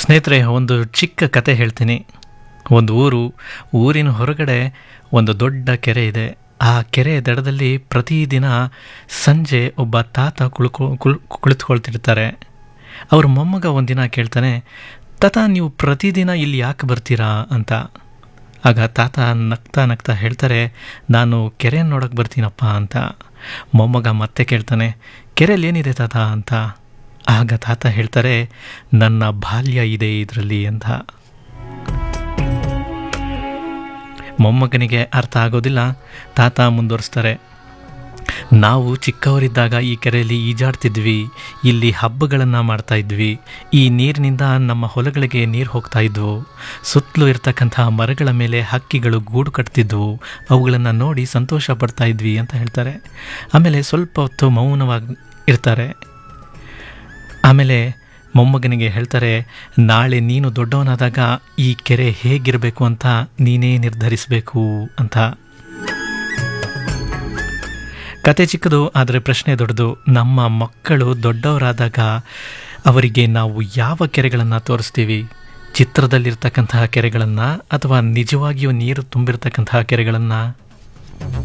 ಸ್ನೇಹಿತರೆ ಒಂದು ಚಿಕ್ಕ ಕತೆ ಹೇಳ್ತೀನಿ ಒಂದು ಊರು ಊರಿನ ಹೊರಗಡೆ ಒಂದು ದೊಡ್ಡ ಕೆರೆ ಇದೆ ಆ ಕೆರೆ ದಡದಲ್ಲಿ ಪ್ರತಿದಿನ ಸಂಜೆ ಒಬ್ಬ ತಾತ ಕುಳ್ಕೊ ಕುಳ್ ಕುಳಿತುಕೊಳ್ತಿರ್ತಾರೆ ಅವ್ರ ಮೊಮ್ಮಗ ಒಂದಿನ ಕೇಳ್ತಾನೆ ತಾತ ನೀವು ಪ್ರತಿದಿನ ಇಲ್ಲಿ ಯಾಕೆ ಬರ್ತೀರಾ ಅಂತ ಆಗ ತಾತ ನಗ್ತಾ ನಗ್ತಾ ಹೇಳ್ತಾರೆ ನಾನು ಕೆರೆ ನೋಡೋಕೆ ಬರ್ತೀನಪ್ಪ ಅಂತ ಮೊಮ್ಮಗ ಮತ್ತೆ ಕೇಳ್ತಾನೆ ಕೆರೆಯಲ್ಲಿ ಏನಿದೆ ತಾತ ಅಂತ ಆಗ ತಾತ ಹೇಳ್ತಾರೆ ನನ್ನ ಬಾಲ್ಯ ಇದೆ ಇದರಲ್ಲಿ ಅಂತ ಮೊಮ್ಮಗನಿಗೆ ಅರ್ಥ ಆಗೋದಿಲ್ಲ ತಾತ ಮುಂದುವರಿಸ್ತಾರೆ ನಾವು ಚಿಕ್ಕವರಿದ್ದಾಗ ಈ ಕೆರೆಯಲ್ಲಿ ಈಜಾಡ್ತಿದ್ವಿ ಇಲ್ಲಿ ಹಬ್ಬಗಳನ್ನು ಮಾಡ್ತಾ ಇದ್ವಿ ಈ ನೀರಿನಿಂದ ನಮ್ಮ ಹೊಲಗಳಿಗೆ ನೀರು ಹೋಗ್ತಾ ಇದ್ವು ಸುತ್ತಲೂ ಇರ್ತಕ್ಕಂಥ ಮರಗಳ ಮೇಲೆ ಹಕ್ಕಿಗಳು ಗೂಡು ಕಟ್ತಿದ್ವು ಅವುಗಳನ್ನು ನೋಡಿ ಸಂತೋಷ ಪಡ್ತಾ ಇದ್ವಿ ಅಂತ ಹೇಳ್ತಾರೆ ಆಮೇಲೆ ಸ್ವಲ್ಪ ಹೊತ್ತು ಮೌನವಾಗಿ ಇರ್ತಾರೆ ಆಮೇಲೆ ಮೊಮ್ಮಗನಿಗೆ ಹೇಳ್ತಾರೆ ನಾಳೆ ನೀನು ದೊಡ್ಡವನಾದಾಗ ಈ ಕೆರೆ ಹೇಗಿರಬೇಕು ಅಂತ ನೀನೇ ನಿರ್ಧರಿಸಬೇಕು ಅಂತ ಕತೆ ಚಿಕ್ಕದು ಆದರೆ ಪ್ರಶ್ನೆ ದೊಡ್ಡದು ನಮ್ಮ ಮಕ್ಕಳು ದೊಡ್ಡವರಾದಾಗ ಅವರಿಗೆ ನಾವು ಯಾವ ಕೆರೆಗಳನ್ನು ತೋರಿಸ್ತೀವಿ ಚಿತ್ರದಲ್ಲಿರ್ತಕ್ಕಂತಹ ಕೆರೆಗಳನ್ನು ಅಥವಾ ನಿಜವಾಗಿಯೂ ನೀರು ತುಂಬಿರ್ತಕ್ಕಂತಹ ಕೆರೆಗಳನ್ನು